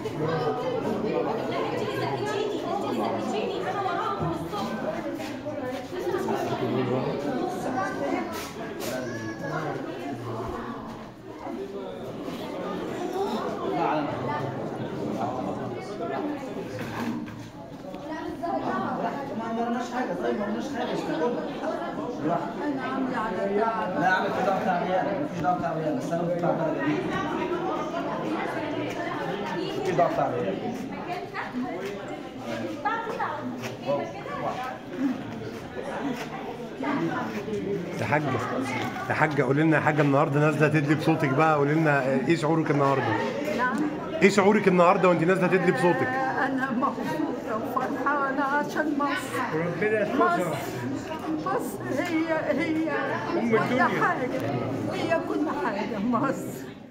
ما عملناش حاجه طيب ما عملناش حاجه مش كلها انا عامله على الدعم لا عامل في دعوه تعبيان مفيش دعوه تعبيان بس انا بتاع بلدي في دعوه تعبيان يا حاجة يا حاجة قولي لنا يا حاجة النهارده نازلة تدلي بصوتك بقى قولي لنا ايه شعورك النهارده؟ نعم ايه شعورك النهارده وانت نازلة تدلي بصوتك؟ انا مبسوطه وفرحانه عشان مصر ربنا يحفظها مصر مصر هي هي أم كل الدنيا. حاجه هي كل حاجه مصر